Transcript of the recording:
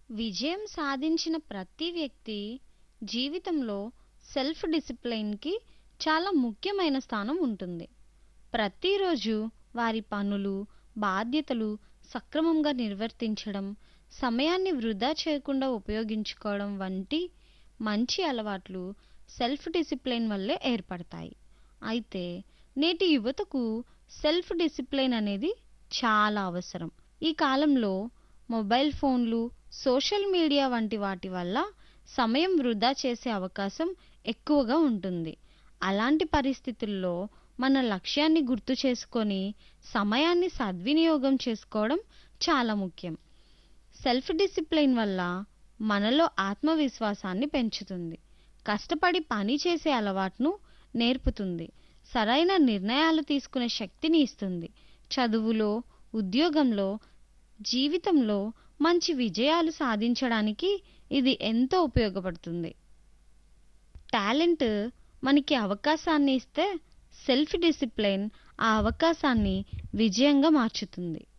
విజయం సాధించిన ప్రతి వ్యక్తి జీవితంలో సెల్ఫ్ డిసిప్లైన్కి చాలా ముఖ్యమైన స్థానం ఉంటుంది ప్రతిరోజు వారి పనులు బాధ్యతలు సక్రమంగా నిర్వర్తించడం సమయాన్ని వృధా చేయకుండా ఉపయోగించుకోవడం వంటి మంచి అలవాట్లు సెల్ఫ్ డిసిప్లైన్ వల్లే ఏర్పడతాయి అయితే నేటి యువతకు సెల్ఫ్ డిసిప్లైన్ అనేది చాలా అవసరం ఈ కాలంలో మొబైల్ ఫోన్లు సోషల్ మీడియా వంటి వాటి వల్ల సమయం వృధా చేసే అవకాశం ఎక్కువగా ఉంటుంది అలాంటి పరిస్థితుల్లో మన లక్ష్యాన్ని గుర్తు చేసుకొని సమయాన్ని సద్వినియోగం చేసుకోవడం చాలా ముఖ్యం సెల్ఫ్ డిసిప్లైన్ వల్ల మనలో ఆత్మవిశ్వాసాన్ని పెంచుతుంది కష్టపడి పని చేసే అలవాటును నేర్పుతుంది సరైన నిర్ణయాలు తీసుకునే శక్తిని ఇస్తుంది చదువులో ఉద్యోగంలో జీవితంలో మంచి విజయాలు సాధించడానికి ఇది ఎంతో ఉపయోగపడుతుంది టాలెంట్ మనకి అవకాశాన్ని ఇస్తే సెల్ఫ్ డిసిప్లైన్ ఆ అవకాశాన్ని విజయంగా మార్చుతుంది